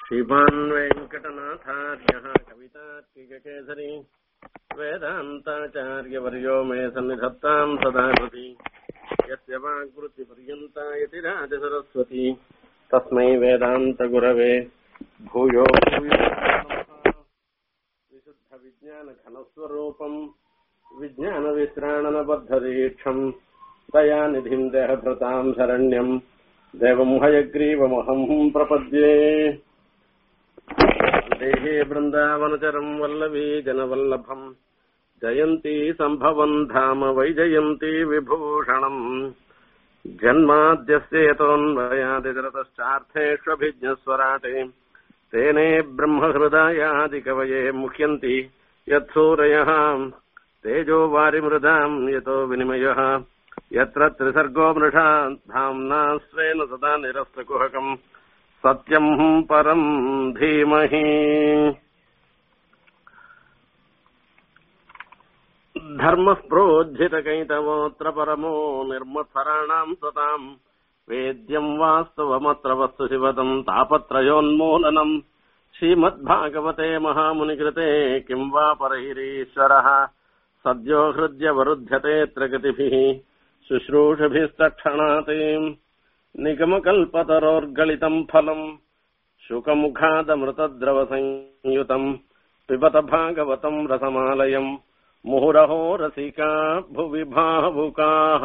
श्रीमान् वेङ्कटनाथार्यः कवितात्मिककेसरी वेदान्ताचार्यवर्यो मे सन्निधत्ताम् सदा कृति यस्य वाग्वृत्तिपर्यन्ता यति राजसरस्वती तस्मै वेदान्तगुरवे भूयो भूयो विशुद्धविज्ञानघनस्वरूपम् विज्ञानविश्राणनबद्धदीक्षम् दयानिधिम् देहभृताम् शरण्यम् देवम् हयग्रीवमहम् प्रपद्ये देहे बृन्दावनचरम् वल्लवी जनवल्लभम् जयन्ती सम्भवम् धाम वैजयन्ती विभूषणम् जन्माद्यस्येतोऽन्वयादितरतश्चार्थेष्वभिज्ञस्वराटे तेने ब्रह्महृदायादिकवये मुह्यन्ति यत्सूरयः तेजो वारिमृदाम् यतो विनिमयः यत्र त्रिसर्गो मृषा धाम्ना स्वेन सदा निरस्तकुहकम् सत्यम् परम् धीमहि धर्मः प्रोज्झितकैतवोऽत्र परमो निर्मत्सराणाम् सताम् वेद्यम् वास्तवमत्र वस्तु शिवदम् तापत्रयोन्मूलनम् श्रीमद्भागवते महामुनिकृते किम् वा परैरीश्वरः सद्यो हृद्यवरुध्यतेऽत्र गतिभिः शुश्रूषभिस्तक्षणात् निगमकल्पतरोर्गलितम् फलम् शुकमुखादमृतद्रवसंयुतम् पिबत भागवतम् रसमालयम् मुहुरहो रसिका भुवि भावुकाः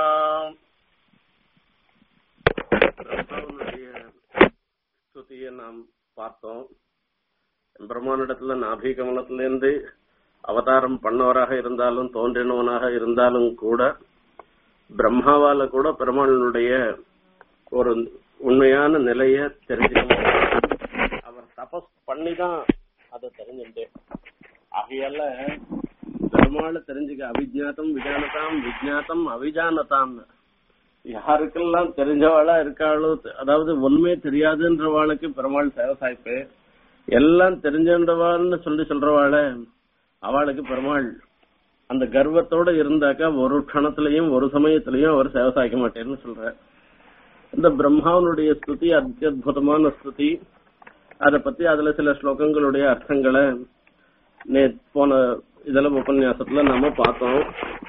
ஸ்துதியை நாம் பார்த்தோம் பிரம்மானிடத்துல நாபி கமலத்திலிருந்து அவதாரம் பண்ணவராக இருந்தாலும் தோன்றினவனாக இருந்தாலும் கூட பிரம்மாவால கூட பெருமாளுடைய ஒரு உண்மையான நிலைய தெரிஞ்சுக்க அவர் தபஸ் பண்ணிதான் அதை தெரிஞ்சுட்டு ஆகையால பெருமாளை தெரிஞ்சுக்க அவிஜாத்தம் விஜானதாம் விஜாத்தம் அவிஜானதாம் யாருக்கெல்லாம் தெரிஞ்சவாளா இருக்காளோ அதாவது உண்மை தெரியாதுன்றவாளுக்கு பெருமாள் சேவை சாய்ப்பு எல்லாம் தெரிஞ்சவாள்னு சொல்லி சொல்றவாள அவளுக்கு பெருமாள் அந்த கர்வத்தோட இருந்தாக்கா ஒரு க்ஷணத்திலையும் ஒரு சமயத்திலையும் அவர் சேவை சாய்க்க மாட்டேன்னு சொல்ற இந்த பிரம்மாவனுடைய ஸ்துதி அத்தியுதமான ஸ்துதி அத பத்தி அதுல சில ஸ்லோகங்களுடைய அர்த்தங்களை நே போன இதெல்லாம் உபன்யாசத்துல நம்ம பார்த்தோம்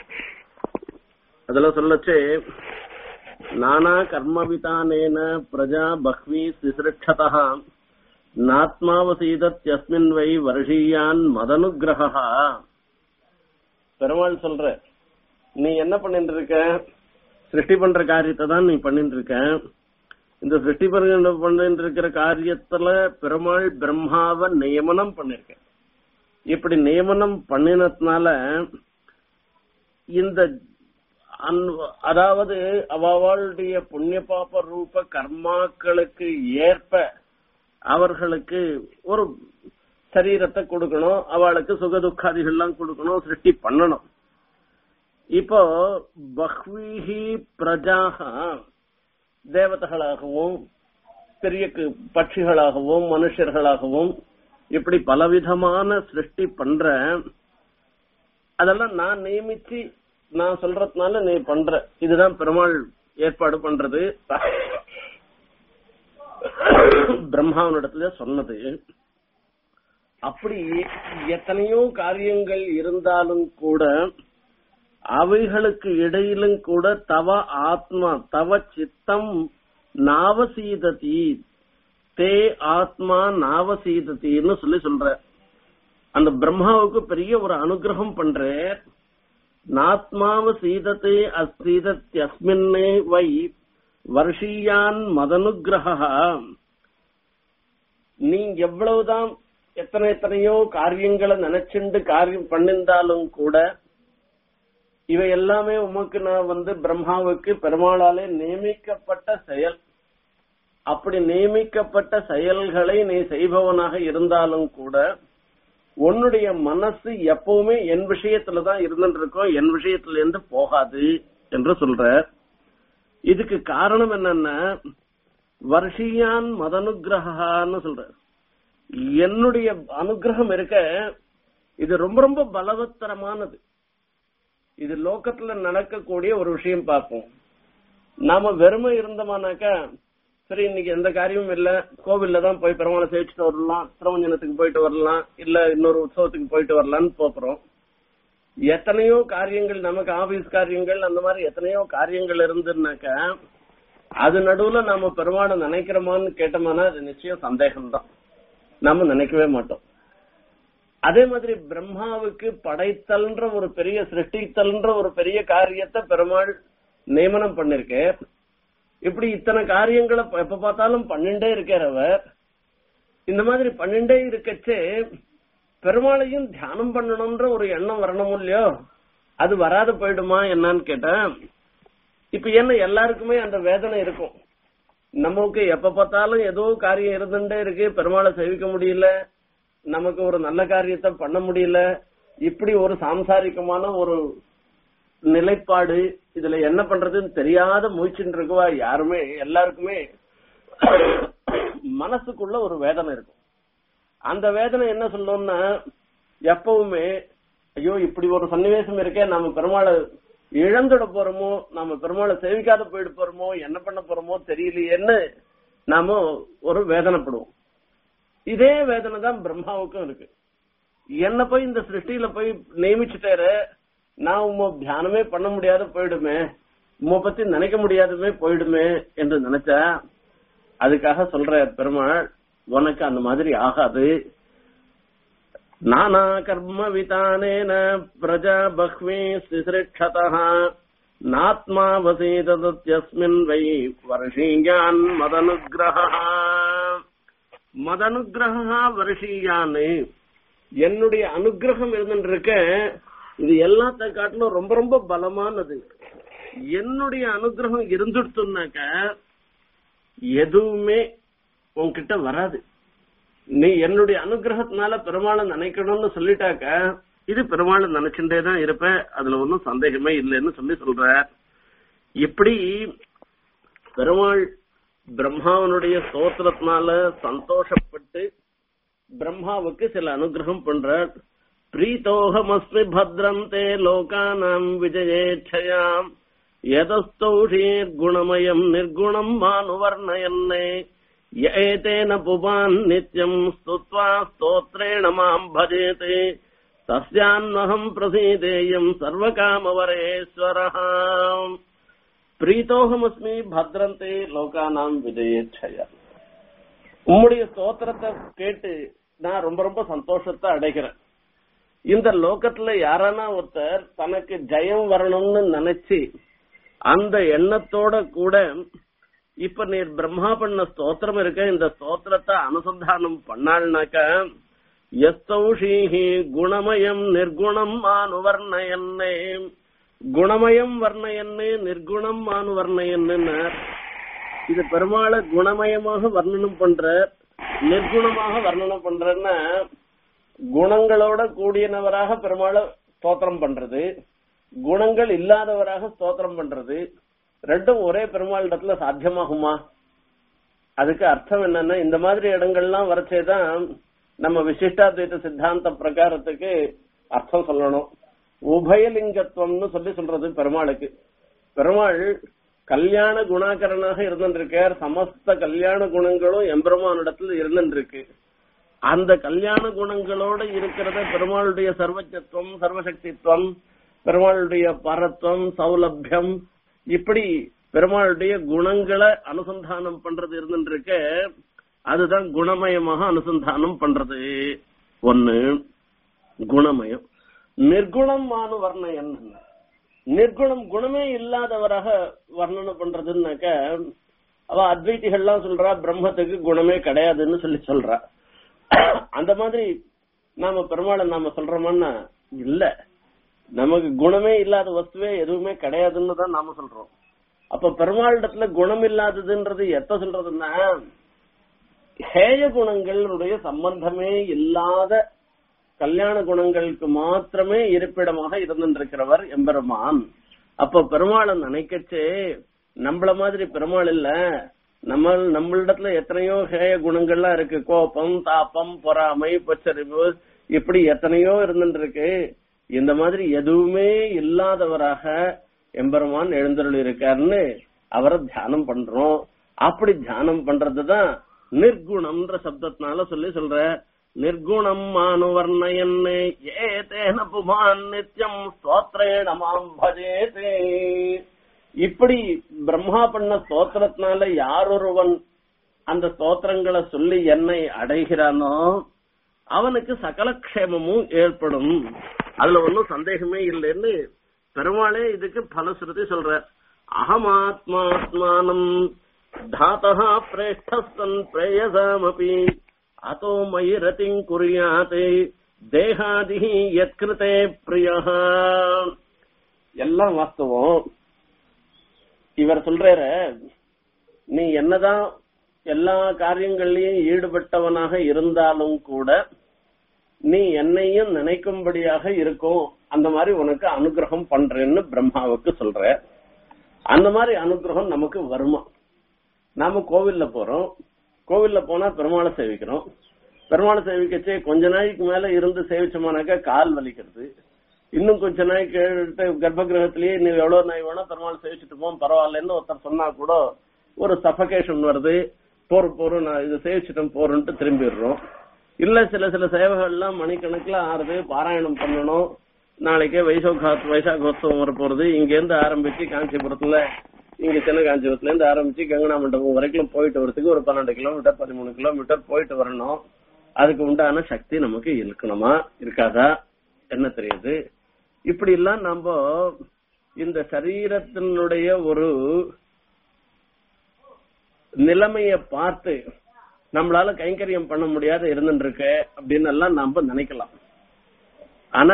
அதுல சொல்லச்சே நானா கர்மவிதானேன பிரஜா பஹ்வி சிசிருட்சதா நாத்மாவசீதத்யஸ்மின் வை வருஷீயான் மதனுகிரகா பெருமாள் சொல்ற நீ என்ன பண்ணிட்டு இருக்க சிருஷ்டி பண்ற காரியத்தை தான் நீ பண்ணிட்டு இருக்க இந்த சிருஷ்டி பண்ணிட்டு இருக்கிற காரியத்துல பெருமாள் பிரம்மாவை நியமனம் பண்ணிருக்க இப்படி நியமனம் பண்ணினதுனால இந்த அதாவது அவளுடைய புண்ணிய பாப ரூப கர்மாக்களுக்கு ஏற்ப அவர்களுக்கு ஒரு சரீரத்தை கொடுக்கணும் அவளுக்கு சுக துக்காதிகள்லாம் கொடுக்கணும் சிருஷ்டி பண்ணணும் இப்போ பஹ்விஹி பிரஜாக தேவதைகளாகவும் பெரிய பட்சிகளாகவும் மனுஷர்களாகவும் இப்படி பலவிதமான சிருஷ்டி பண்ற அதெல்லாம் நான் நியமிச்சு நான் சொல்றதுனால நீ பண்ற இதுதான் பெருமாள் ஏற்பாடு பண்றது பிரம்மாவனிடத்துல சொன்னது அப்படி எத்தனையோ காரியங்கள் இருந்தாலும் கூட அவைகளுக்கு இடையிலும் கூட தவ ஆத்மா தவ சித்தம் நாவசீததி தே ஆத்மா நாவசீதத்தின்னு சொல்லி சொல்ற அந்த பிரம்மாவுக்கு பெரிய ஒரு அனுகிரகம் பண்ற நாத்மாவ சீதத்தை அசீதத்யஸ்மின்னே வை வருஷீயான் மதனுகிரகா நீ எவ்வளவுதான் எத்தனை எத்தனையோ காரியங்களை நினைச்சுண்டு காரியம் பண்ணிருந்தாலும் கூட இவை எல்லாமே உமக்கு நான் வந்து பிரம்மாவுக்கு பெருமாளாலே நியமிக்கப்பட்ட செயல் அப்படி நியமிக்கப்பட்ட செயல்களை நீ செய்பவனாக இருந்தாலும் கூட உன்னுடைய மனசு எப்பவுமே என் விஷயத்துலதான் இருந்துட்டு இருக்கோம் என் விஷயத்துல இருந்து போகாது என்று சொல்ற இதுக்கு காரணம் என்னன்னா வருஷியான் மதனுகிரகான்னு சொல்ற என்னுடைய அனுகிரகம் இருக்க இது ரொம்ப ரொம்ப பலவத்தரமானது இது லோக்கத்துல நடக்கக்கூடிய ஒரு விஷயம் பார்ப்போம் நாம வெறுமை இருந்தோமானாக்கா சரி இன்னைக்கு எந்த காரியமும் இல்ல கோவில்ல தான் போய் பெருமாளை சேவிச்சுட்டு வரலாம் திருமஞ்சனத்துக்கு போயிட்டு வரலாம் இல்ல இன்னொரு உற்சவத்துக்கு போயிட்டு வரலாம்னு போறோம் எத்தனையோ காரியங்கள் நமக்கு ஆபீஸ் காரியங்கள் அந்த மாதிரி எத்தனையோ காரியங்கள் இருந்துன்னாக்கா அது நடுவுல நாம பெருமாளை நினைக்கிறோமான்னு கேட்டோம்னா அது நிச்சயம் சந்தேகம்தான் நாம நினைக்கவே மாட்டோம் அதே மாதிரி பிரம்மாவுக்கு படைத்தல்ன்ற ஒரு பெரிய சிருஷ்டித்தல்ன்ற ஒரு பெரிய காரியத்தை பெருமாள் நியமனம் பண்ணிருக்கு இப்படி இத்தனை காரியங்களை எப்ப பார்த்தாலும் பண்ணிண்டே இருக்கார் அவர் இந்த மாதிரி பண்ணிண்டே இருக்கச்சே பெருமாளையும் தியானம் பண்ணணும்ன்ற ஒரு எண்ணம் வரணும் இல்லையோ அது வராது போயிடுமா என்னன்னு கேட்டேன் இப்ப என்ன எல்லாருக்குமே அந்த வேதனை இருக்கும் நமக்கு எப்ப பார்த்தாலும் ஏதோ காரியம் இருந்துட்டே இருக்கு பெருமாளை சேவிக்க முடியல நமக்கு ஒரு நல்ல காரியத்தை பண்ண முடியல இப்படி ஒரு சாம்சாரிகமான ஒரு நிலைப்பாடு இதுல என்ன பண்றதுன்னு தெரியாத முயற்சின்னு இருக்குவா யாருமே எல்லாருக்குமே மனசுக்குள்ள ஒரு வேதனை இருக்கும் அந்த வேதனை என்ன சொல்லணும்னா எப்பவுமே ஐயோ இப்படி ஒரு சன்னிவேசம் இருக்கே நாம பெருமாளை இழந்துட போறோமோ நாம பெருமாளை சேவிக்காத போயிட்டு போறோமோ என்ன பண்ண போறோமோ தெரியலையேன்னு நாம ஒரு வேதனைப்படுவோம் இதே வேதனை தான் பிரம்மாவுக்கும் இருக்கு என்ன போய் இந்த சிருஷ்டியில போய் நியமிச்சுட்டாரு நான் உம்ம தியானமே பண்ண முடியாத போயிடுமே உம்ம பத்தி நினைக்க முடியாதமே போயிடுமே என்று நினைச்சா அதுக்காக சொல்ற பெருமாள் உனக்கு அந்த மாதிரி ஆகாது நானா கர்ம விதானேன பிரஜா பஹ்வி சிசிருட்சதா நாத்மா வசீதத்யஸ்மின் வை வருஷீயான் மதனுகிரகா மதனுகிரகா வருஷீயான்னு என்னுடைய அனுகிரகம் இருந்துருக்க இது எல்லாத்த காட்டிலும் ரொம்ப ரொம்ப பலமானது என்னுடைய அனுகிரகம் இருந்துடுத்துனாக்க எதுவுமே உன்கிட்ட வராது நீ என்னுடைய அனுகிரகத்தினால பெருமாளை நினைக்கணும்னு சொல்லிட்டாக்க இது பெருமாளை நினைச்சுட்டே தான் இருப்ப அதுல ஒன்றும் சந்தேகமே இல்லைன்னு சொல்லி சொல்ற இப்படி பெருமாள் பிரம்மாவனுடைய ஸ்தோத்திரத்தினால சந்தோஷப்பட்டு பிரம்மாவுக்கு சில அனுகிரகம் பண்றார் பிரீத்தோகமஸ்மி பத்ரந்தே லோகானாம் விஜயேட்சயாம் எதஸ்தௌஷீர் குணமயம் நிர்குணம் மானுவர்ணயன்னே ஏதேன புபான் நித்யம் ஸ்துத்வா ஸ்தோத்ரேண மாம் பஜேதே தஸ்யான்மகம் பிரசீதேயம் சர்வகாமவரேஸ்வரஹாம் பிரீத்தோகமஸ்மி பத்ரந்தே லோகானாம் விஜயேட்சயா உம்முடைய ஸ்தோத்திரத்தை கேட்டு நான் ரொம்ப ரொம்ப சந்தோஷத்தை அடைகிறேன் இந்த லோகத்துல யாரானா ஒருத்தர் தனக்கு ஜெயம் வரணும்னு நினைச்சு அந்த எண்ணத்தோட கூட இப்ப நீர் பிரம்மா பண்ண ஸ்தோத்திரம் இருக்க இந்த ஸ்தோத்திரத்தை அனுசந்தானம் பண்ணாள்னாக்க எஸ்தௌஷீஹி குணமயம் நிர்குணம் மானுவர்ணயன்னே குணமயம் வர்ணயன்னு நிர்குணம் மானுவர்ணயன்னு இது பெருமாளை குணமயமாக வர்ணனம் பண்ற நிர்குணமாக வர்ணனம் பண்றன்னா குணங்களோட கூடியனவராக பெருமாளை ஸ்தோத்திரம் பண்றது குணங்கள் இல்லாதவராக ஸ்தோத்திரம் பண்றது ரெண்டும் ஒரே பெருமாள் இடத்துல சாத்தியமாகுமா அதுக்கு அர்த்தம் என்னன்னா இந்த மாதிரி இடங்கள்லாம் வரச்சேதான் நம்ம விசிஷ்டாத்வைத சித்தாந்த பிரகாரத்துக்கு அர்த்தம் சொல்லணும் உபயலிங்கத்துவம்னு சொல்லி சொல்றது பெருமாளுக்கு பெருமாள் கல்யாண குணாகரனாக இருந்திருக்கார் சமஸ்த கல்யாண குணங்களும் எம்பெருமானிடத்துல இருந்திருக்கு அந்த கல்யாண குணங்களோட இருக்கிறத பெருமாளுடைய சர்வஜத்துவம் சர்வசக்தித்துவம் பெருமாளுடைய பரத்துவம் சௌலபியம் இப்படி பெருமாளுடைய குணங்களை அனுசந்தானம் பண்றது இருந்துருக்க அதுதான் குணமயமாக அனுசந்தானம் பண்றது ஒண்ணு குணமயம் நிர்குணம் மானு வர்ணயன் நிர்குணம் குணமே இல்லாதவராக வர்ணனை பண்றதுன்னாக்க அவ அத்வைத்திகள்லாம் சொல்றா பிரம்மத்துக்கு குணமே கிடையாதுன்னு சொல்லி சொல்றா அந்த மாதிரி நாம பெருமாளை நாம சொல்றோம்னா இல்ல நமக்கு குணமே இல்லாத வஸ்துவே எதுவுமே கிடையாதுன்னு தான் நாம சொல்றோம் அப்ப பெருமாளிடத்துல குணம் இல்லாததுன்றது எத்த சொல்றதுன்னா ஹேய குணங்களுடைய சம்பந்தமே இல்லாத கல்யாண குணங்களுக்கு மாத்திரமே இருப்பிடமாக இருந்திருக்கிறவர் எம்பெருமான் அப்ப பெருமாளை நினைக்கச்சே நம்மள மாதிரி பெருமாள் இல்ல நம்ம நம்மளிடத்துல எத்தனையோ ஹேய குணங்கள்லாம் இருக்கு கோபம் தாப்பம் பொறாமை பச்சரிவு இப்படி எத்தனையோ இருந்துருக்கு இந்த மாதிரி எதுவுமே இல்லாதவராக எம்பெருமான் எழுந்தருள் இருக்காருன்னு அவரை தியானம் பண்றோம் அப்படி தியானம் பண்றதுதான் நிர்குணம்ன்ற சப்தத்தினால சொல்லி சொல்ற நிர்குணம் மானுவர்ணயன்னு ஏ தேன புமான் நித்யம் ஸ்தோத்ரேண மாம் பஜேதே இப்படி பிரம்மா பண்ண ஸ்தோத்திரத்தினால யாரொருவன் அந்த ஸ்தோத்திரங்களை சொல்லி என்னை அடைகிறானோ அவனுக்கு சகல க்ஷேமமும் ஏற்படும் அதுல ஒன்னும் சந்தேகமே இல்லைன்னு பெருமாளே இதுக்கு பலஸ்ருதி சொல்ற அகமாத்மாத்மானம் தாத்தா பிரேஷ்டஸ்தன் பிரேயசாமபி அதோ மயி ரதிங் குறியாதே தேகாதி யத்கிருதே பிரியா எல்லாம் வாஸ்தவம் இவர் சொல்றாரு நீ என்னதான் எல்லா காரியங்கள்லயும் ஈடுபட்டவனாக இருந்தாலும் கூட நீ என்னையும் நினைக்கும்படியாக இருக்கும் அந்த மாதிரி உனக்கு அனுகிரகம் பண்றேன்னு பிரம்மாவுக்கு சொல்ற அந்த மாதிரி அனுகிரகம் நமக்கு வருமா நாம கோவில்ல போறோம் கோவில்ல போனா பெருமாளை சேவிக்கிறோம் பெருமாளை சேவிக்கச்சே கொஞ்ச நாளைக்கு மேல இருந்து சேவிச்சோம்னாக்கா கால் வலிக்கிறது இன்னும் கொஞ்ச நாள் கேட்டு கர்ப்ப கிரகத்திலேயே நீ எவ்வளவு நாய் வேணா பெருமாள் சேவிச்சுட்டு போம் பரவாயில்லன்னு ஒருத்தர் சொன்னா கூட ஒரு சஃபகேஷன் வருது போர் போறோம் நான் இது சேவிச்சுட்டோம் போறோம்ட்டு திரும்பிடுறோம் இல்ல சில சில சேவைகள்லாம் மணிக்கணக்குல ஆறுது பாராயணம் பண்ணணும் நாளைக்கே வைசாக வைசாகோத்சவம் வர போறது இங்க இருந்து ஆரம்பிச்சு காஞ்சிபுரத்துல இங்க சின்ன காஞ்சிபுரத்துல இருந்து ஆரம்பிச்சு கங்கனா மண்டபம் வரைக்கும் போயிட்டு வரதுக்கு ஒரு பன்னெண்டு கிலோமீட்டர் பதிமூணு கிலோமீட்டர் போயிட்டு வரணும் அதுக்கு உண்டான சக்தி நமக்கு இருக்கணுமா இருக்காதா என்ன தெரியுது இப்படி எல்லாம் நம்ம இந்த சரீரத்தினுடைய ஒரு நிலைமைய பார்த்து நம்மளால கைங்கரியம் பண்ண முடியாத இருந்துட்டு இருக்க அப்படின்னு எல்லாம் நாம நினைக்கலாம் ஆனா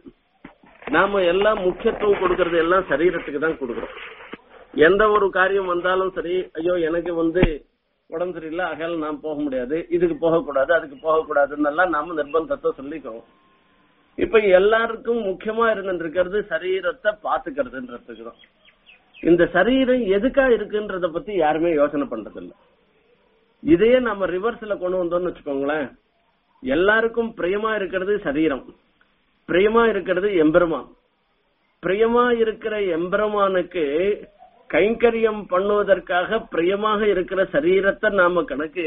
நாம எல்லாம் முக்கியத்துவம் கொடுக்கறது எல்லாம் சரீரத்துக்கு தான் கொடுக்கறோம் எந்த ஒரு காரியம் வந்தாலும் சரி ஐயோ எனக்கு வந்து உடம்பு சரியில்லை அகல் நாம் போக முடியாது இதுக்கு போகக்கூடாது அதுக்கு போகக்கூடாதுன்னு எல்லாம் நாம நிர்பந்தத்தை சொல்லிக்கிறோம் இப்ப எல்லாருக்கும் முக்கியமா இருந்துட்டு இருக்கிறது சரீரத்தை பாத்துக்கிறதுன்றதுக்கு தான் இந்த சரீரம் எதுக்கா இருக்குன்றத பத்தி யாருமே யோசனை பண்றது இல்ல இதையே நம்ம ரிவர்ஸ்ல கொண்டு வந்தோம்னு வச்சுக்கோங்களேன் எல்லாருக்கும் பிரியமா இருக்கிறது சரீரம் பிரியமா இருக்கிறது எம்பெருமான் பிரியமா இருக்கிற எம்பெருமானுக்கு கைங்கரியம் பண்ணுவதற்காக பிரியமாக இருக்கிற சரீரத்தை நாம கணக்கு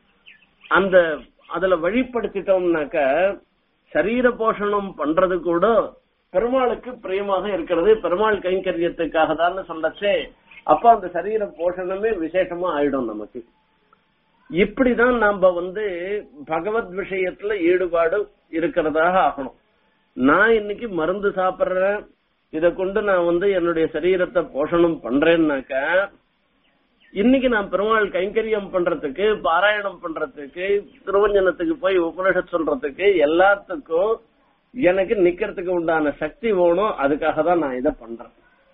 அந்த அதுல வழிப்படுத்திட்டோம்னாக்க சரீர போஷணம் பண்றது கூட பெருமாளுக்கு பிரியமாக இருக்கிறது பெருமாள் கைங்கரியத்துக்காக தான் சொல்லச்சே அப்ப அந்த சரீர போஷணமே விசேஷமா ஆயிடும் நமக்கு இப்படிதான் நாம வந்து பகவத் விஷயத்துல ஈடுபாடு இருக்கிறதாக ஆகணும் நான் இன்னைக்கு மருந்து சாப்பிடுறேன் இத கொண்டு நான் வந்து என்னுடைய சரீரத்தை போஷணம் பண்றேன்னாக்க இன்னைக்கு நான் பெருமாள் கைங்கரியம் பண்றதுக்கு பாராயணம் பண்றதுக்கு திருவஞ்சனத்துக்கு போய் உபனிஷத் சொல்றதுக்கு எல்லாத்துக்கும் எனக்கு நிக்கிறதுக்கு உண்டான சக்தி வேணும் அதுக்காக தான் நான் இதை பண்றேன்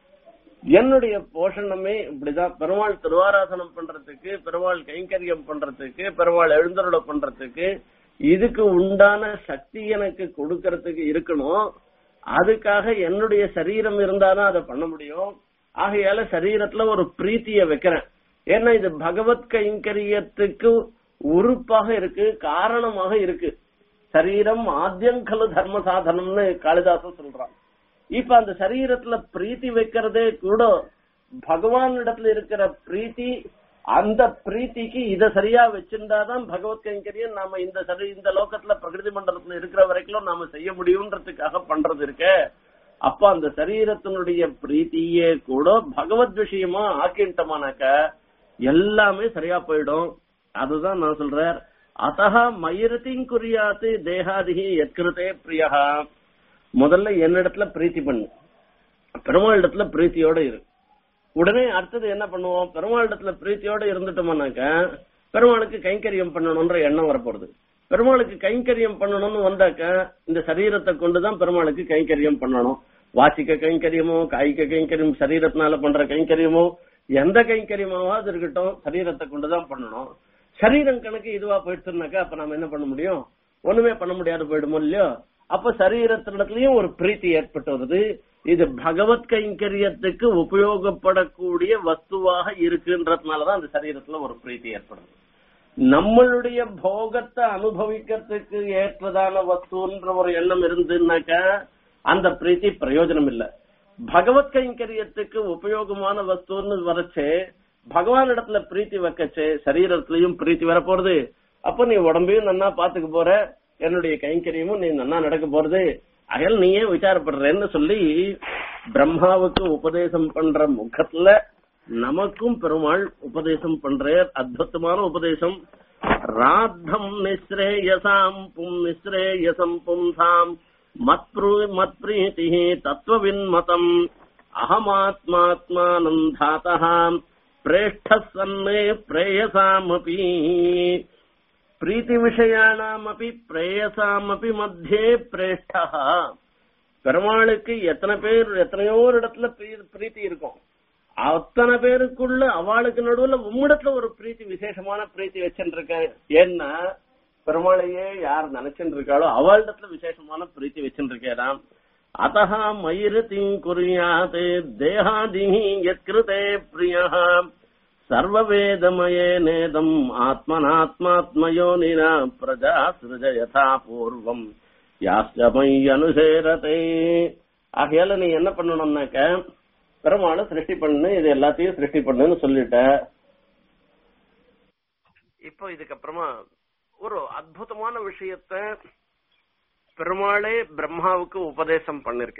என்னுடைய போஷணமே இப்படிதான் பெருமாள் திருவாராதனம் பண்றதுக்கு பெருமாள் கைங்கரியம் பண்றதுக்கு பெருமாள் எழுந்தருள பண்றதுக்கு இதுக்கு உண்டான சக்தி எனக்கு கொடுக்கறதுக்கு இருக்கணும் அதுக்காக என்னுடைய சரீரம் இருந்தாதான் அதை பண்ண முடியும் ஆகையால சரீரத்துல ஒரு பிரீத்திய வைக்கிறேன் ஏன்னா இது பகவத் கைங்கரியத்துக்கு உறுப்பாக இருக்கு காரணமாக இருக்கு சரீரம் ஆத்தியங்கலு தர்ம சாதனம்னு காளிதாசன் சொல்றான் இப்ப அந்த சரீரத்துல பிரீத்தி வைக்கிறதே கூட பகவான் இடத்துல இருக்கிற பிரீத்தி அந்த பிரீத்திக்கு இத சரியா வச்சிருந்தாதான் பகவத் கைங்கரியம் நாம இந்த சரி இந்த லோகத்துல பிரகிருதி மண்டலத்துல இருக்கிற வரைக்கும் நாம செய்ய முடியும்ன்றதுக்காக பண்றது இருக்க அப்ப அந்த சரீரத்தினுடைய பிரீத்தியே கூட பகவத் விஷயமா ஆக்கிட்டோமானாக்க எல்லாமே சரியா போயிடும் அதுதான் நான் சொல்றேன் அத்தகா மயிரத்தின் குறியாத்து தேகாதிகி எத்கிருதே பிரியா முதல்ல என்னிடத்துல பிரீத்தி பண்ணு பெருமாள் இடத்துல பிரீத்தியோட இரு உடனே அடுத்தது என்ன பண்ணுவோம் பெருமாள் இடத்துல பிரீத்தியோட இருந்துட்டோம்னாக்க பெருமாளுக்கு கைங்கரியம் பண்ணணும்ன்ற எண்ணம் வரப்போறது பெருமாளுக்கு கைங்கரியம் பண்ணணும்னு வந்தாக்க இந்த சரீரத்தை கொண்டுதான் பெருமாளுக்கு கைங்கரியம் பண்ணணும் வாச்சிக்க கைங்கரியமோ காய்க்க கைங்கரியம் சரீரத்தினால பண்ற கைங்கரியமோ எந்த கைங்கரியமாவது இருக்கட்டும் சரீரத்தை கொண்டுதான் பண்ணணும் சரீரம் கணக்கு இதுவா போயிடுச்சுனாக்கா அப்ப நாம என்ன பண்ண முடியும் ஒண்ணுமே பண்ண முடியாது போயிடுமோ இல்லையோ அப்ப சரீரத்தினத்திலயும் ஒரு பிரீத்தி ஏற்பட்டு வருது இது பகவத் கைங்கரியத்துக்கு உபயோகப்படக்கூடிய வஸ்துவாக இருக்குன்றதுனாலதான் அந்த சரீரத்துல ஒரு பிரீத்தி ஏற்படுது நம்மளுடைய போகத்தை அனுபவிக்கிறதுக்கு ஏற்றதான வஸ்துன்ற ஒரு எண்ணம் இருந்துன்னாக்கா அந்த பிரீத்தி பிரயோஜனம் இல்ல பகவத் கைங்கரியத்துக்கு உபயோகமான வஸ்துன்னு வரச்சே பகவான் இடத்துல பிரீத்தி வைக்கச்சு சரீரத்திலயும் பிரீத்தி வர போறது அப்ப நீ உடம்பையும் நன்னா பாத்துக்க போற என்னுடைய கைங்கரியமும் நீ நன்னா நடக்க போறது அகல் நீயே விசாரப்படுறேன்னு சொல்லி பிரம்மாவுக்கு உபதேசம் பண்ற முகத்துல நமக்கும் பெருமாள் உபதேசம் பண்றார் அற்புதமான உபதேசம் ராத்தம் நிஸ்ரேயசாம் பும் நிஸ்ரேயசம் பும்சாம் மத்ரு மத்பிரீதி தத்துவவின்மதம் அகமாத்மாத்மானம் தாத்தகாம் பிரேஷ்ட சன்னே பிரேயசாமபி பிரீத்தி விஷயானாமபி பிரேயசாமபி மத்தியே பிரேஷ்டா பெருமாளுக்கு எத்தனை பேர் எத்தனையோ ஒரு இடத்துல பிரீ- பிரீத்தி இருக்கும் அத்தனை பேருக்குள்ள அவளுக்கு நடுவுல உம்மிடத்துல ஒரு பிரீத்தி விசேஷமான பிரீத்தி வச்சுருக்கேன் ஏன்னா பெருமாளையே யார் நினைச்சுட்டு இருக்காளோ அவளிடத்துல விசேஷமான பிரீத்தி வச்சுருக்கேன் அத்தா மயிரதி குறியாத் தேகாதி யத்கிருதே பிரியா சர்வவேதமயே நேதம் ஆத்மனாத்மாத்மயோனினா பிரஜா சிருஜ யதா பூர்வம் யாஸ்யமை அனுசேரதே ஆகையால நீ என்ன பண்ணணும்னாக்க பெருமாளை சிருஷ்டி பண்ணு இது எல்லாத்தையும் சிருஷ்டி பண்ணுன்னு சொல்லிட்ட இப்போ இதுக்கப்புறமா ஒரு அற்புதமான விஷயத்த பெருமாளே பிரம்மாவுக்கு உபதேசம் பண்ணிருக்கு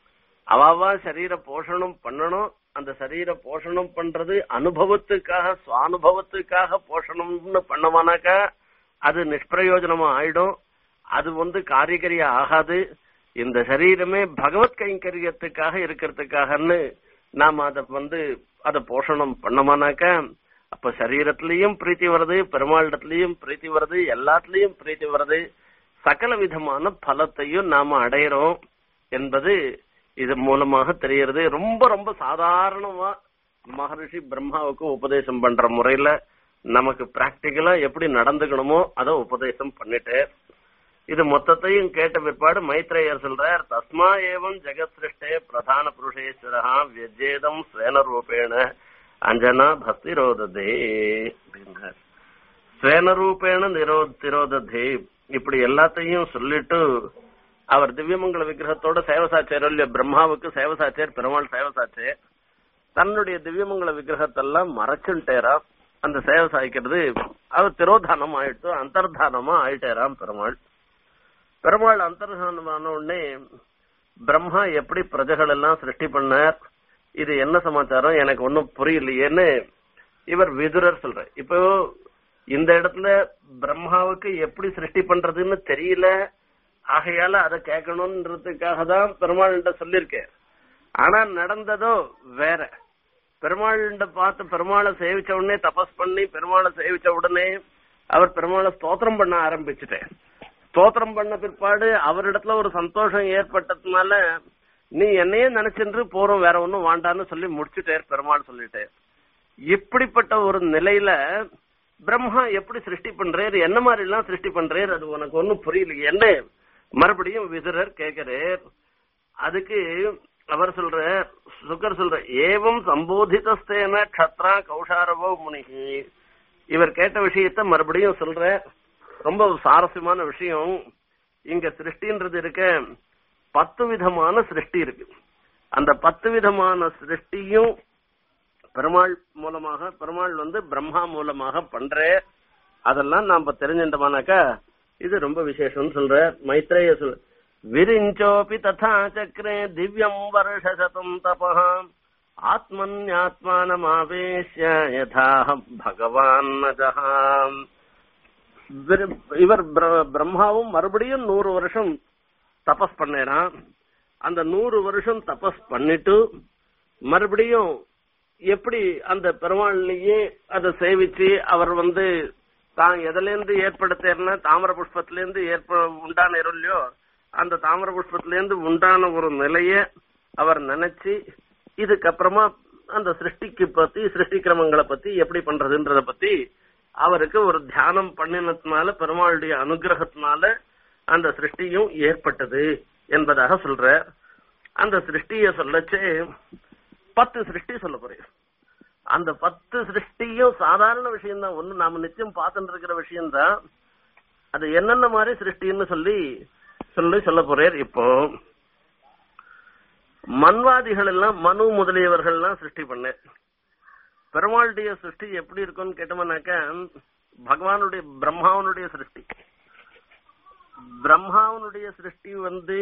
அவாவா சரீர போஷணம் பண்ணணும் அந்த சரீர போஷணம் பண்றது அனுபவத்துக்காக சுவானுபவத்துக்காக போஷணம்னு பண்ணமானாக்கா அது நிஷ்பிரயோஜனமா ஆயிடும் அது வந்து காரியகரியா ஆகாது இந்த சரீரமே பகவத் கைங்கரியத்துக்காக இருக்கிறதுக்காகன்னு நாம அத வந்து அத போஷணம் பண்ணமானாக்கா அப்ப சரீரத்திலயும் பிரீத்தி வருது பெருமாளிடத்திலயும் பிரீத்தி வருது எல்லாத்துலயும் பிரீத்தி வருது சகல விதமான பலத்தையும் நாம அடையிறோம் என்பது இது மூலமாக தெரியறது ரொம்ப ரொம்ப சாதாரணமா மகரிஷி பிரம்மாவுக்கு உபதேசம் பண்ற முறையில நமக்கு பிராக்டிக்கலா எப்படி நடந்துக்கணுமோ அத உபதேசம் பண்ணிட்டு இது மொத்தத்தையும் கேட்ட பிற்பாடு மைத்ரேயர் சொல்றார் தஸ்மா ஏவம் ஜெகத் சிருஷ்டே பிரதான புருஷேஸ்வரா வியஜேதம் ஸ்வேன ரூபேண அஞ்சனா பக்தி ரோததே அப்படின்னார் ஸ்வேன ரூபேண நிரோ திரோததே இப்படி எல்லாத்தையும் சொல்லிட்டு அவர் திவ்யமங்கல விக்கிரகத்தோட சேவசாச்சேர் இல்லையா பிரம்மாவுக்கு சேவசாச்சேர் பெருமாள் சேவசாச்சேர் தன்னுடைய திவ்யமங்கல விக்கிரகத்தெல்லாம் மறைச்சுட்டேராம் அந்த சேவை சாய்க்கிறது அவர் திரோதானம் ஆயிட்டு அந்தர்தானமா ஆயிட்டேராம் பெருமாள் பெருமாள் அந்தர்தானமான உடனே பிரம்மா எப்படி பிரஜைகள் எல்லாம் சிருஷ்டி பண்ணார் இது என்ன சமாச்சாரம் எனக்கு ஒன்னும் புரியலையேன்னு இவர் விதுரர் சொல்ற இப்போ இந்த இடத்துல பிரம்மாவுக்கு எப்படி சிருஷ்டி பண்றதுன்னு தெரியல ஆகையால அதை கேட்கணும்ன்றதுக்காக தான் பெருமாள்கிட்ட சொல்லியிருக்கேன் ஆனா நடந்ததோ வேற பெருமாள்கிட்ட பார்த்து பெருமாளை சேவிச்ச உடனே தபஸ் பண்ணி பெருமாளை சேவிச்ச உடனே அவர் பெருமாளை ஸ்தோத்திரம் பண்ண ஆரம்பிச்சுட்டேன் ஸ்தோத்திரம் பண்ண பிற்பாடு அவரிடத்துல ஒரு சந்தோஷம் ஏற்பட்டதுனால நீ என்னையே நினைச்சின்று போறோம் வேற ஒண்ணும் வாண்டான்னு சொல்லி முடிச்சுட்டேர் பெருமாள் சொல்லிட்டேன் இப்படிப்பட்ட ஒரு நிலையில பிரம்மா எப்படி சிருஷ்டி பண்றாரு என்ன மாதிரி எல்லாம் சிருஷ்டி பண்றாரு அது உனக்கு ஒண்ணும் புரியலையே என்ன மறுபடியும் விதுரர் கேக்குறார் அதுக்கு அவர் சொல்ற சுகர் சொல்ற ஏவம் சம்போதிதஸ்தேன கத்ரா கௌஷாரவோ முனிகி இவர் கேட்ட விஷயத்த மறுபடியும் சொல்ற ரொம்ப சாரஸ்யமான விஷயம் இங்க சிருஷ்டின்றது இருக்க பத்து விதமான சிருஷ்டி இருக்கு அந்த பத்து விதமான சிருஷ்டியும் பெருமாள் மூலமாக பெருமாள் வந்து பிரம்மா மூலமாக பண்ற அதெல்லாம் நாம தெரிஞ்சிட்டோமானாக்கா இது ரொம்ப விசேஷம்னு சொல்ற மைத்ரேய சொல் விரிஞ்சோபி ததா சக்கரே திவ்யம் வருஷசதம் தபஹாம் ஆத்மன்யாத்மானமாவேஷ்ய யதாஹ பகவான் நஜஹாம் இவர் பிர- பிரம்மாவும் மறுபடியும் நூறு வருஷம் தபஸ் பண்ணேராம் அந்த நூறு வருஷம் தபஸ் பண்ணிட்டு மறுபடியும் எப்படி அந்த பெருமாள்லயே அதை சேவிச்சு அவர் வந்து தான் எதுல இருந்து ஏற்படுத்தேர்னா தாமர புஷ்பத்துல இருந்து ஏற்ப உண்டான இருளையோ அந்த தாமர புஷ்பத்துல இருந்து உண்டான ஒரு நிலைய அவர் நினைச்சு இதுக்கப்புறமா அந்த சிருஷ்டிக்கு பத்தி சிருஷ்டி கிரமங்களை பத்தி எப்படி பண்றதுன்றத பத்தி அவருக்கு ஒரு தியானம் பண்ணினதுனால பெருமாளுடைய அனுகிரகத்தினால அந்த சிருஷ்டியும் ஏற்பட்டது என்பதாக சொல்ற அந்த சிருஷ்டிய சொல்லச்சே பத்து சிருஷ்டி சொல்ல போறேன் அந்த பத்து சிருஷ்டியும் சாதாரண விஷயம் தான் ஒண்ணு நாம நிச்சயம் பார்த்துட்டு இருக்கிற விஷயம் தான் அது என்னென்ன மாதிரி சிருஷ்டின்னு சொல்லி சொல்லி சொல்ல போறேன் இப்போ மன்வாதிகள் எல்லாம் மனு முதலியவர்கள் எல்லாம் சிருஷ்டி பண்ண பெருமாளுடைய சிருஷ்டி எப்படி இருக்கும்னு கேட்டோம்னாக்க பகவானுடைய பிரம்மாவனுடைய சிருஷ்டி பிரம்மாவனுடைய சிருஷ்டி வந்து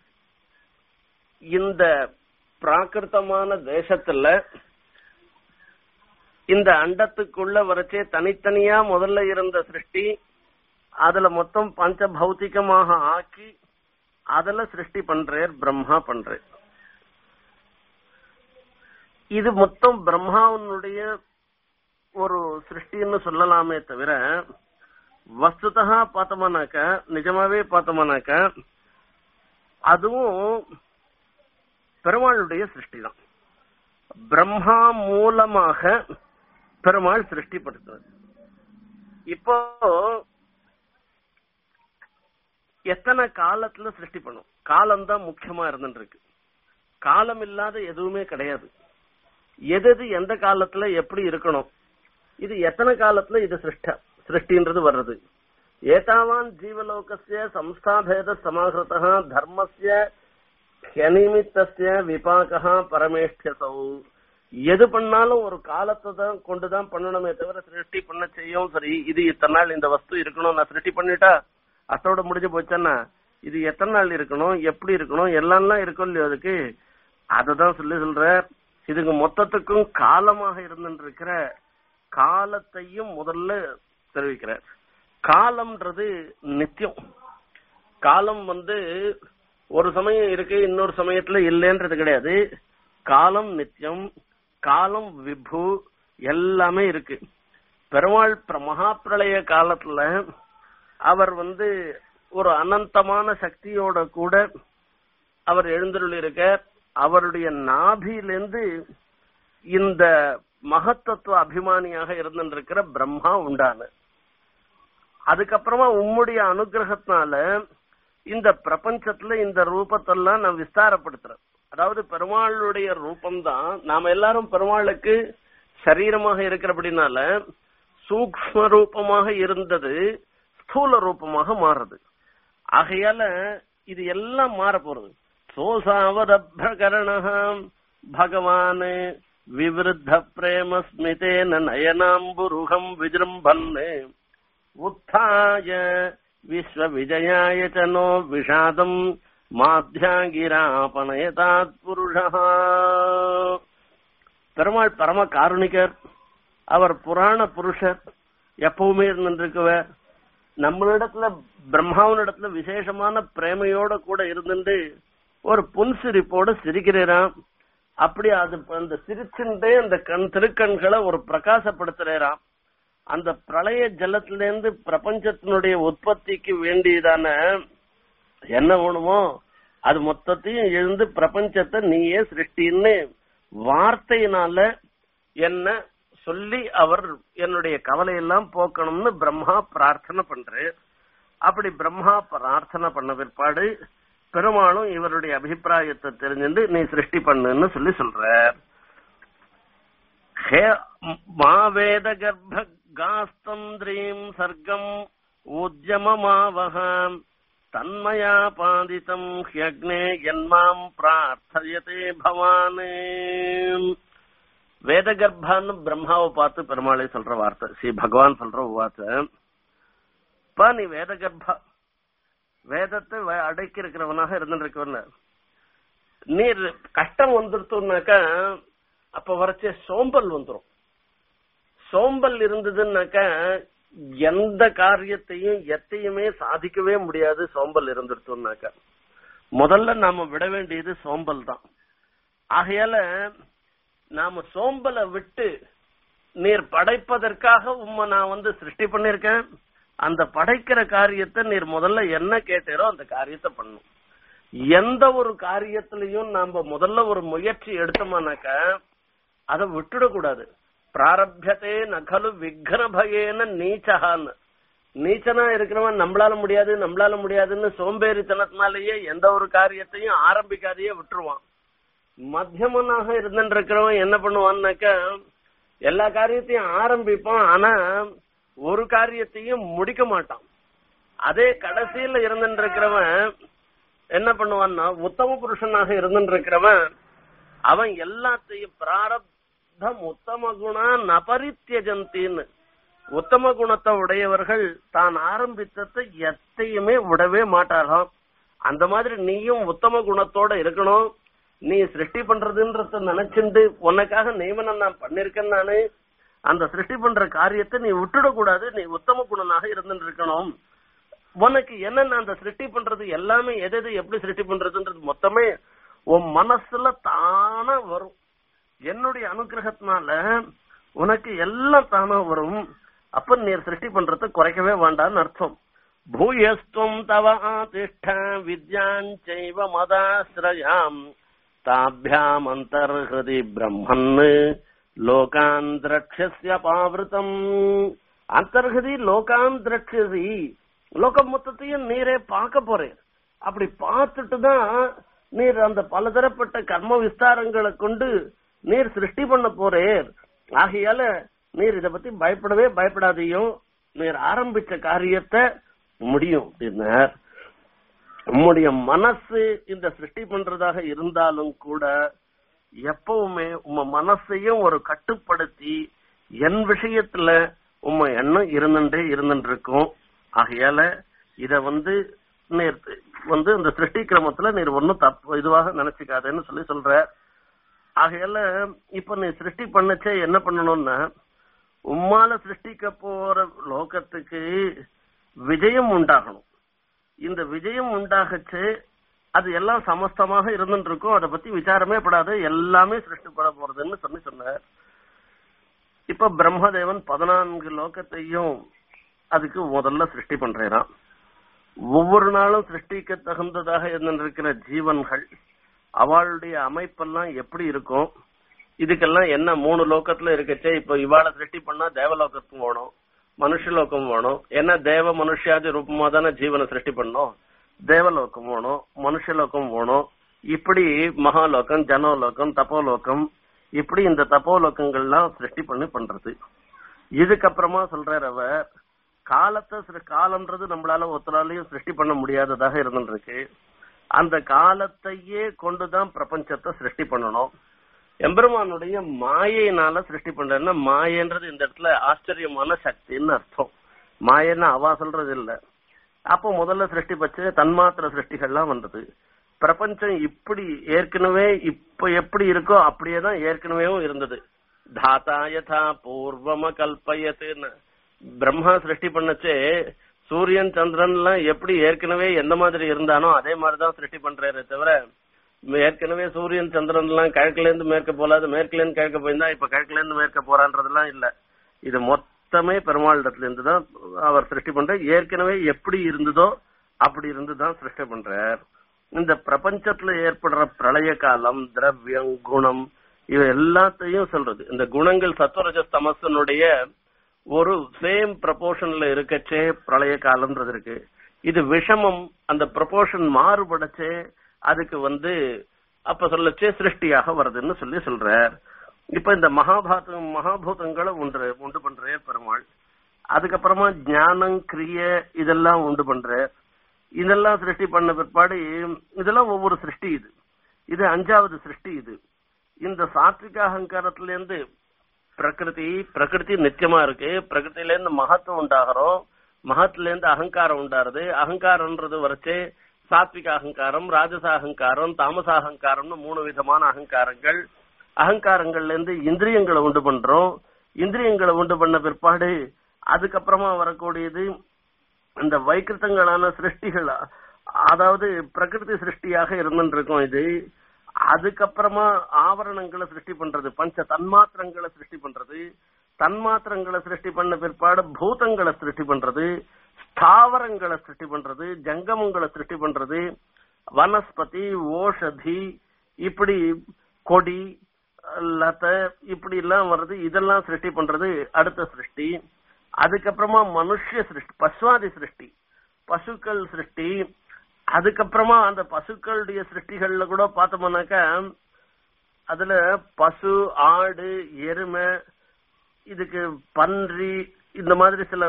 இந்த பிராகிருத்தமான தேசத்துல இந்த அண்டத்துக்குள்ள வரைச்சே தனித்தனியா முதல்ல இருந்த சிருஷ்டி அதுல மொத்தம் பஞ்ச பௌத்திகமாக ஆக்கி அதுல சிருஷ்டி பண்றார் பிரம்மா பண்றார் இது மொத்தம் பிரம்மாவனுடைய ஒரு சிருஷ்டின்னு சொல்லலாமே தவிர வஸ்துதா பார்த்தோம்னாக்க நிஜமாவே பார்த்தோம்னாக்க அதுவும் பெருமாளுடைய சிருஷ்டி தான் பிரம்மா மூலமாக பெருமாள் சிருஷ்டிப்படுத்துறது இப்போ எத்தனை காலத்துல சிருஷ்டி பண்ணும் காலம் தான் முக்கியமா இருந்துட்டு இருக்கு காலம் இல்லாத எதுவுமே கிடையாது எது எது எந்த காலத்துல எப்படி இருக்கணும் இது எத்தனை காலத்துல இது சிருஷ்ட சிருஷ்டின்றது வர்றது ஏதாவான் ஜீவலோகசிய சம்ஸ்தாபேத சமாகிருத தர்மஸ்ய ஹனிமித்தஸ்ய விபாகா பரமேஷ்டசௌ எது பண்ணாலும் ஒரு காலத்தை தான் கொண்டுதான் பண்ணணுமே தவிர சிருஷ்டி பண்ண செய்யும் சரி இது இத்தனை நாள் இந்த வஸ்து இருக்கணும் நான் சிருஷ்டி பண்ணிட்டா அத்தோட முடிஞ்சு போச்சேன்னா இது எத்தனை நாள் இருக்கணும் எப்படி இருக்கணும் எல்லாம் இருக்கும் இல்லையோ அதுக்கு அததான் சொல்லி சொல்ற இதுக்கு மொத்தத்துக்கும் காலமாக இருந்துருக்கிற காலத்தையும் முதல்ல தெரிவிக்கிறார் காலம்ன்றது நித்தியம் காலம் வந்து ஒரு சமயம் இருக்கு இன்னொரு சமயத்துல இல்லைன்றது கிடையாது காலம் நித்தியம் காலம் விபு எல்லாமே இருக்கு பெருமாள் பிர- மகா பிரளய காலத்துல அவர் வந்து ஒரு அனந்தமான சக்தியோட கூட அவர் எழுந்தருள் இருக்க அவருடைய நாபியிலிருந்து இந்த மகத்தத்துவ அபிமானியாக இருந்திருக்கிற பிரம்மா உண்டான அதுக்கப்புறமா உம்முடைய அனுகிரகத்தினால இந்த பிரபஞ்சத்துல இந்த ரூபத்தெல்லாம் நான் விஸ்தாரப்படுத்துறேன் அதாவது பெருமாளுடைய ரூபம்தான் நாம எல்லாரும் பெருமாளுக்கு சரீரமாக இருக்கிறபடினால சூக்ம ரூபமாக இருந்தது ஸ்தூல ரூபமாக மாறுறது ஆகையால இது எல்லாம் மாற போறது சோசாவத பிரகரண பகவான் விவருத்த பிரேம ஸ்மிதேன நயனாம்புருகம் விஜృంభன் உத்தாய விஸ்வ விஜயாய ச நோ விஷாதம் மாத்தியாகிராபணயதாத் புருஷா பெருமாள் பரம காருணிகர் அவர் புராண புருஷர் எப்பவுமே இருந்திருக்குவர் நம்மளிடத்துல பிரம்மாவனிடத்துல விசேஷமான பிரேமையோட கூட இருந்துட்டு ஒரு புன்சிரிப்போட சிரிக்கிறாராம் அப்படி அது அந்த சிரிச்சுட்டே அந்த கண் திருக்கண்களை ஒரு பிரகாசப்படுத்துறாராம் அந்த பிரளய ஜலத்திலிருந்து பிரபஞ்சத்தினுடைய உற்பத்திக்கு வேண்டியதான என்ன வேணுமோ அது மொத்தத்தையும் எழுந்து பிரபஞ்சத்தை நீயே சிருஷ்டின்னு வார்த்தையினால என்ன சொல்லி அவர் என்னுடைய கவலையெல்லாம் போக்கணும்னு பிரம்மா பிரார்த்தனை பண்றாரு அப்படி பிரம்மா பிரார்த்தனை பண்ண பிற்பாடு பெருமாளும் இவருடைய அபிப்பிராயத்தை தெரிஞ்சுட்டு நீ சிருஷ்டி பண்ணுன்னு சொல்லி சொல்ற ஹே மா வேத கர்ப்ப காஸ்தந்திரீம் சர்க்கம் உத்யமமாவகாம் தன்மயா பாதிதம் ஹியக்னே என்மாம் பிரார்த்தயதே பவானே வேத கர்ப்பான்னு பிரம்மாவை பார்த்து பெருமாளை சொல்ற வார்த்தை ஸ்ரீ பகவான் சொல்ற வார்த்தை பா நீ வேத கர்ப்பா வேதத்தை வ- அடக்கி இருக்கிறவனாக இருந்துருக்கவன் நீர் கஷ்டம் வந்துருத்தோம்னாக்கா அப்ப வரைச்ச சோம்பல் வந்துரும் சோம்பல் இருந்ததுன்னாக்கா எந்த காரியத்தையும் எத்தையுமே சாதிக்கவே முடியாது சோம்பல் இருந்துருத்தோம்னாக்கா முதல்ல நாம விட வேண்டியது சோம்பல் தான் ஆகையால நாம சோம்பலை விட்டு நீர் படைப்பதற்காக உம்மை நான் வந்து சிருஷ்டி பண்ணிருக்கேன் அந்த படைக்கிற காரியத்தை நீர் முதல்ல என்ன கேட்டீரோ அந்த காரியத்தை பண்ணும் எந்த ஒரு காரியத்திலையும் நாம முதல்ல ஒரு முயற்சி எடுத்தோம்னாக்கா அதை விட்டுடக்கூடாது பிராரப்யத்தே நகலு விக்ன பயேன நீச்சகான்னு நீச்சனா இருக்கிறவன் நம்மளால முடியாது நம்மளால முடியாதுன்னு சோம்பேறித்தனத்தினாலேயே எந்த ஒரு காரியத்தையும் ஆரம்பிக்காதையே விட்டுருவான் மத்தியமனாக இருந்துருக்கிறவன் என்ன பண்ணுவான்னாக்கா எல்லா காரியத்தையும் ஆரம்பிப்பான் ஆனா ஒரு காரியத்தையும் முடிக்க மாட்டான் அதே கடைசியில இருந்துருக்கிறவன் என்ன பண்ணுவான்னா உத்தம புருஷனாக இருந்துருக்கிறவன் அவன் எல்லாத்தையும் பிராரப் லப்தம் உத்தம குணா நபரித்தியஜந்தின்னு உத்தம குணத்தை உடையவர்கள் தான் ஆரம்பித்ததை எத்தையுமே விடவே மாட்டாராம் அந்த மாதிரி நீயும் உத்தம குணத்தோட இருக்கணும் நீ சிருஷ்டி பண்றதுன்றத நினைச்சுண்டு உனக்காக நியமனம் நான் பண்ணிருக்கேன் நானு அந்த சிருஷ்டி பண்ற காரியத்தை நீ விட்டுடக்கூடாது நீ உத்தம குணனாக இருந்துட்டு இருக்கணும் உனக்கு என்னென்ன அந்த சிருஷ்டி பண்றது எல்லாமே எது எது எப்படி சிருஷ்டி பண்றதுன்றது மொத்தமே உன் மனசுல தானா வரும் என்னுடைய அனுகிரகத்தினால உனக்கு எல்லாம் தானா வரும் அப்ப நீ சிருஷ்டி பண்றத குறைக்கவே வேண்டாம்னு அர்த்தம் பூயஸ்துவம் தவ ஆதிஷ்ட வித்யாஞ்சைவ மதாசிரயாம் தாபியாம் அந்தர்ஹதி பிரம்மன் லோகான் திரட்சஸ்ய பாவிருத்தம் அந்தர்ஹதி லோகான் திரட்சசி லோகம் மொத்தத்தையும் நீரே பார்க்க போறேன் அப்படி பார்த்துட்டு தான் நீர் அந்த பலதரப்பட்ட கர்ம விஸ்தாரங்களை கொண்டு நீர் சிருஷ்டி பண்ண போறேர் ஆகையால நீர் இத பத்தி பயப்படவே பயப்படாதையும் நீர் ஆரம்பிச்ச காரியத்தை முடியும் அப்படின்னார் உம்முடைய மனசு இந்த சிருஷ்டி பண்றதாக இருந்தாலும் கூட எப்பவுமே உம்ம மனசையும் ஒரு கட்டுப்படுத்தி என் விஷயத்துல உம்ம எண்ணம் இருந்துட்டே இருந்துட்டு இருக்கும் ஆகையால இத வந்து நீர் வந்து இந்த சிருஷ்டி கிரமத்துல நீர் ஒன்னும் தப்பு இதுவாக நினைச்சுக்காதேன்னு சொல்லி சொல்ற ஆகையால இப்ப நீ சிருஷ்டி பண்ணச்சே என்ன பண்ணணும்னா உம்மால சிருஷ்டிக்க போற லோகத்துக்கு விஜயம் உண்டாகணும் இந்த விஜயம் உண்டாகச்சு அது எல்லாம் சமஸ்தமாக இருந்துட்டு இருக்கும் அதை பத்தி விசாரமே படாது எல்லாமே சிருஷ்டிப்பட போறதுன்னு சொல்லி சொன்னார் இப்ப பிரம்மதேவன் பதினான்கு லோகத்தையும் அதுக்கு முதல்ல சிருஷ்டி பண்றான் ஒவ்வொரு நாளும் சிருஷ்டிக்க தகுந்ததாக இருந்திருக்கிற ஜீவன்கள் அவளுடைய அமைப்பெல்லாம் எப்படி இருக்கும் இதுக்கெல்லாம் என்ன மூணு லோகத்துல இருக்கச்சே இப்ப இவாள சிருஷ்டி பண்ணா தேவலோகத்துக்கு போகணும் மனுஷலோகம் வேணும் ஏன்னா தேவ மனுஷாதி ரூபமா தானே ஜீவனை சிருஷ்டி பண்ணோம் தேவலோகம் வேணும் மனுஷலோகம் வேணும் இப்படி மகாலோகம் ஜனோலோகம் தப்போலோகம் இப்படி இந்த தப்போலோகங்கள்லாம் சிருஷ்டி பண்ணி பண்றது இதுக்கப்புறமா சொல்றார் அவர் காலத்தை சிறு காலம்ன்றது நம்மளால ஒருத்தராலையும் சிருஷ்டி பண்ண முடியாததாக இருந்துருக்கு அந்த காலத்தையே கொண்டுதான் பிரபஞ்சத்தை சிருஷ்டி பண்ணணும் எம்பெருமானுடைய மாயையினால சிருஷ்டி பண்றேன்னா மாயன்றது இந்த இடத்துல ஆச்சரியமான சக்தின்னு அர்த்தம் மாயன்னு அவா சொல்றது இல்ல அப்போ முதல்ல சிருஷ்டி பச்சு தன்மாத்திர சிருஷ்டிகள்லாம் வந்தது பிரபஞ்சம் இப்படி ஏற்கனவே இப்ப எப்படி இருக்கோ அப்படியே தான் ஏற்கனவேவும் இருந்தது தாத்தா யதா பூர்வம கல்பயத்துன்னு பிரம்மா சிருஷ்டி பண்ணச்சே சூரியன் சந்திரன் எல்லாம் எப்படி ஏற்கனவே எந்த மாதிரி இருந்தானோ அதே மாதிரிதான் சிருஷ்டி பண்றாரு தவிர ஏற்கனவே சூரியன் சந்திரன் எல்லாம் கிழக்குல இருந்து மேற்க போலாது மேற்குல இருந்து கிழக்க போயிருந்தா இப்ப கிழக்குல இருந்து மேற்க போறான்றதெல்லாம் இல்ல இது மொத்தமே பெருமாளிடத்துல இருந்து தான் அவர் சிருஷ்டி பண்ற ஏற்கனவே எப்படி இருந்ததோ அப்படி இருந்துதான் சிருஷ்டி பண்றார் இந்த பிரபஞ்சத்துல ஏற்படுற பிரளய காலம் திரவியம் குணம் இவை எல்லாத்தையும் சொல்றது இந்த குணங்கள் சத்வரஜ தமசனுடைய ஒரு சேம் ப்ரப்போர்ஷன்ல இருக்கச்சே பிரளய காலம்ன்றது இருக்கு இது விஷமம் அந்த ப்ரப்போர்ஷன் மாறுபடச்சே அதுக்கு வந்து அப்ப சொல்லச்சே சிருஷ்டியாக வருதுன்னு சொல்லி சொல்றார் இப்ப இந்த மகாபாரத மகாபூதங்களை ஒன்று உண்டு பண்றே பெருமாள் அதுக்கப்புறமா ஞானம் கிரிய இதெல்லாம் உண்டு பண்ற இதெல்லாம் சிருஷ்டி பண்ண பிற்பாடு இதெல்லாம் ஒவ்வொரு சிருஷ்டி இது இது அஞ்சாவது சிருஷ்டி இது இந்த சாத்விக அகங்காரத்துல இருந்து பிரகிருதி பிரகிருதி நித்தியமா இருக்கு பிரகிருத்தில இருந்து மகத்துவம் உண்டாகிறோம் மகத்துல இருந்து அகங்காரம் உண்டாருது அகங்காரம்ன்றது வரைச்சு சாத்விக அகங்காரம் ராஜச அகங்காரம் தாமச அகங்காரம்னு மூணு விதமான அகங்காரங்கள் அகங்காரங்கள்ல இருந்து இந்திரியங்களை உண்டு பண்றோம் இந்திரியங்களை உண்டு பண்ண பிற்பாடு அதுக்கப்புறமா வரக்கூடியது இந்த வைக்கிருத்தங்களான சிருஷ்டிகள் அதாவது பிரகிருதி சிருஷ்டியாக இருந்துருக்கும் இது அதுக்கப்புறமா ஆவரணங்களை சிருஷ்டி பண்றது பஞ்ச தன்மாத்திரங்களை சிருஷ்டி பண்றது தன்மாத்திரங்களை சிருஷ்டி பண்ண பிற்பாடு பூதங்களை சிருஷ்டி பண்றது ஸ்தாவரங்களை சிருஷ்டி பண்றது ஜங்கமங்களை சிருஷ்டி பண்றது வனஸ்பதி ஓஷதி இப்படி கொடி லத இப்படி எல்லாம் வருது இதெல்லாம் சிருஷ்டி பண்றது அடுத்த சிருஷ்டி அதுக்கப்புறமா மனுஷ சிருஷ்டி பசுவாதி சிருஷ்டி பசுக்கள் சிருஷ்டி அதுக்கப்புறமா அந்த பசுக்களுடைய சிருஷ்டிகள்ல கூட பார்த்தோம்னாக்கா அதுல பசு ஆடு எருமை இதுக்கு பன்றி இந்த மாதிரி சில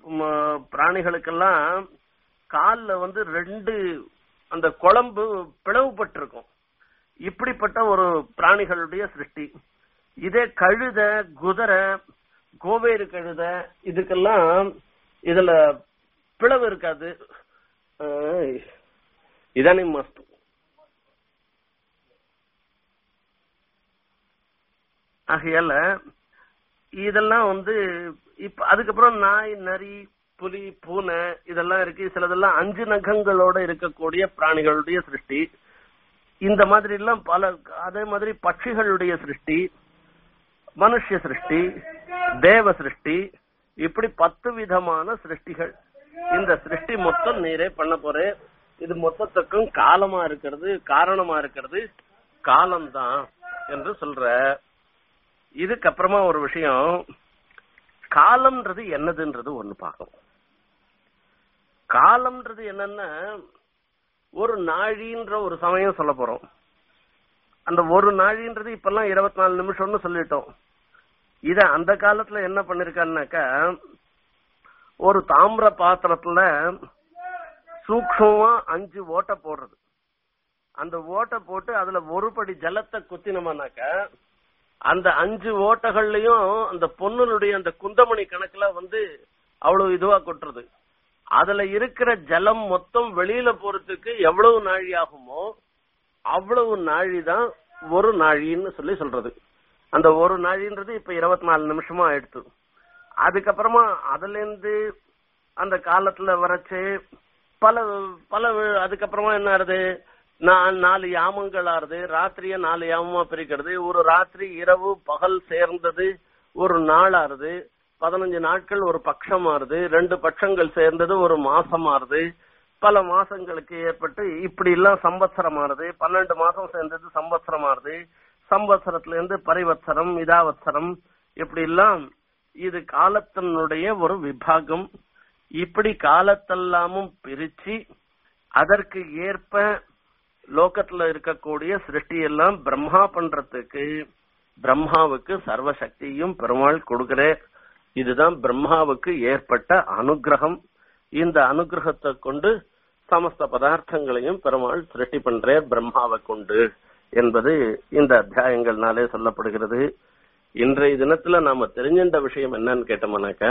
பிராணிகளுக்கெல்லாம் கால்ல வந்து ரெண்டு அந்த குழம்பு பிளவுபட்டிருக்கும் இப்படிப்பட்ட ஒரு பிராணிகளுடைய சிருஷ்டி இதே கழுத குதிரை கோவேறு கழுத இதுக்கெல்லாம் இதுல பிளவு இருக்காது ஆஹ், இதானே மஸ்து ஆகையால இதெல்லாம் வந்து இப்ப அதுக்கப்புறம் நாய் நரி புலி பூனை இதெல்லாம் இருக்கு சிலதெல்லாம் அஞ்சு நகங்களோட இருக்கக்கூடிய பிராணிகளுடைய சிருஷ்டி இந்த மாதிரி எல்லாம் பல அதே மாதிரி பட்சிகளுடைய சிருஷ்டி மனுஷ சிருஷ்டி தேவ சிருஷ்டி இப்படி பத்து விதமான சிருஷ்டிகள் இந்த சிருஷ்டி மொத்தம் நீரே பண்ண போறே இது மொத்தத்துக்கும் காலமா இருக்கிறது காரணமா இருக்கிறது காலம்தான் என்று சொல்ற இதுக்கப்புறமா ஒரு விஷயம் காலம்ன்றது என்னதுன்றது ஒண்ணு பார்க்கணும் காலம்ன்றது என்னன்னா ஒரு நாழின்ற ஒரு சமயம் சொல்ல போறோம் அந்த ஒரு நாழின்றது இப்பெல்லாம் இருபத்தி நாலு நிமிஷம்னு சொல்லிட்டோம் இத அந்த காலத்துல என்ன பண்ணிருக்கான்னாக்கா ஒரு தாமிர பாத்திரத்துல சூக்ஷமா அஞ்சு ஓட்டை போடுறது அந்த ஓட்டை போட்டு அதுல ஒரு படி ஜலத்தை குத்தினோம்னாக்கா அந்த அஞ்சு ஓட்டைகள்லயும் அந்த பொண்ணுடைய அந்த குந்தமணி கணக்குல வந்து அவ்வளவு இதுவா கொட்டுறது அதுல இருக்கிற ஜலம் மொத்தம் வெளியில போறதுக்கு எவ்வளவு நாழி ஆகுமோ அவ்வளவு நாழி தான் ஒரு நாழின்னு சொல்லி சொல்றது அந்த ஒரு நாழின்றது இப்ப இருபத்தி நாலு நிமிஷமா ஆயிடுத்து அதுக்கப்புறமா அதுல இருந்து அந்த காலத்துல வரைச்சு பல பல அதுக்கப்புறமா என்ன ஆறுது நான் நாலு யாமங்கள் ஆறுது ராத்திரிய நாலு யாமமா பிரிக்கிறது ஒரு ராத்திரி இரவு பகல் சேர்ந்தது ஒரு நாள் ஆறுது பதினஞ்சு நாட்கள் ஒரு பட்சம் ஆறுது ரெண்டு பட்சங்கள் சேர்ந்தது ஒரு மாசம் ஆறுது பல மாசங்களுக்கு ஏற்பட்டு இப்படி எல்லாம் சம்பத்சரம் ஆறுது பன்னெண்டு மாசம் சேர்ந்தது சம்பத்சரம் ஆறுது சம்பத்சரத்துல இருந்து பரிவத்சரம் இதாவத்சரம் இப்படி எல்லாம் இது காலத்தினுடைய ஒரு விபாகம் இப்படி காலத்தெல்லாமும் பிரிச்சு அதற்கு ஏற்ப லோகத்துல இருக்கக்கூடிய சிருஷ்டி எல்லாம் பிரம்மா பண்றதுக்கு பிரம்மாவுக்கு சர்வ சக்தியும் பெருமாள் கொடுக்கிறார் இதுதான் பிரம்மாவுக்கு ஏற்பட்ட அனுகிரகம் இந்த அனுகிரகத்தை கொண்டு சமஸ்த பதார்த்தங்களையும் பெருமாள் சிருஷ்டி பண்றார் பிரம்மாவை கொண்டு என்பது இந்த அத்தியாயங்கள்னாலே சொல்லப்படுகிறது இன்றைய தினத்துல நாம தெரிஞ்சின்ற விஷயம் என்னன்னு கேட்டோம்னாக்க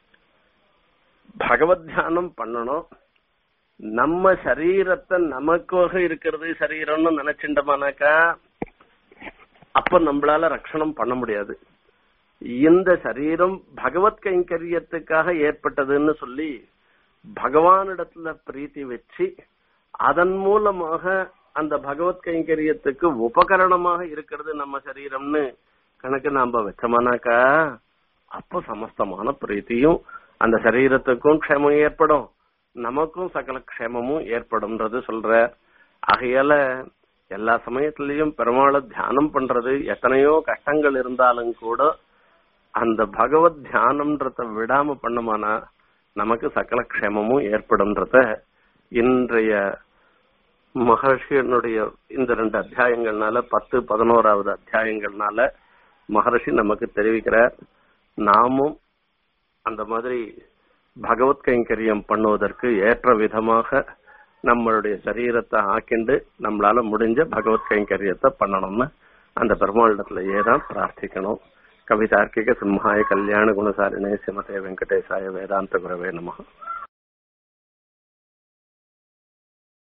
பகவத் தியானம் பண்ணணும் நம்ம சரீரத்தை நமக்காக இருக்கிறது சரீரம்னு நினைச்சிட்டோமானாக்கா அப்ப நம்மளால ரட்சணம் பண்ண முடியாது இந்த சரீரம் பகவத் கைங்கரியத்துக்காக ஏற்பட்டதுன்னு சொல்லி பகவானிடத்துல பிரீத்தி வச்சு அதன் மூலமாக அந்த பகவத் கைங்கரியத்துக்கு உபகரணமாக இருக்கிறது நம்ம சரீரம்னு கணக்கு நாம வச்சோமானாக்கா அப்ப சமஸ்தமான பிரீத்தியும் அந்த சரீரத்துக்கும் க்ஷேமம் ஏற்படும் நமக்கும் சகல க்ஷேமமும் ஏற்படும்ன்றது சொல்ற ஆகையால எல்லா சமயத்திலையும் பெருமாளை தியானம் பண்றது எத்தனையோ கஷ்டங்கள் இருந்தாலும் கூட அந்த பகவத் தியானம்ன்றத விடாம பண்ணமானா நமக்கு சகல க்ஷேமமும் ஏற்படும்ன்றத இன்றைய மகர்ஷியனுடைய இந்த ரெண்டு அத்தியாயங்கள்னால பத்து பதினோராவது அத்தியாயங்கள்னால மகர்ஷி நமக்கு தெரிவிக்கிறார் நாமும் அந்த மாதிரி பகவத் கைங்கரியம் பண்ணுவதற்கு ஏற்ற விதமாக நம்மளுடைய சரீரத்தை ஆக்கிண்டு நம்மளால முடிஞ்ச பகவத் கைங்கரியத்தை பண்ணணும்னு அந்த பெருமாளிடத்திலேயே தான் பிரார்த்திக்கணும் கவிதார்க்கிக சிம்ஹாய கல்யாண குணசாலினே சிமதே வெங்கடேசாய வேதாந்த குரவே நமः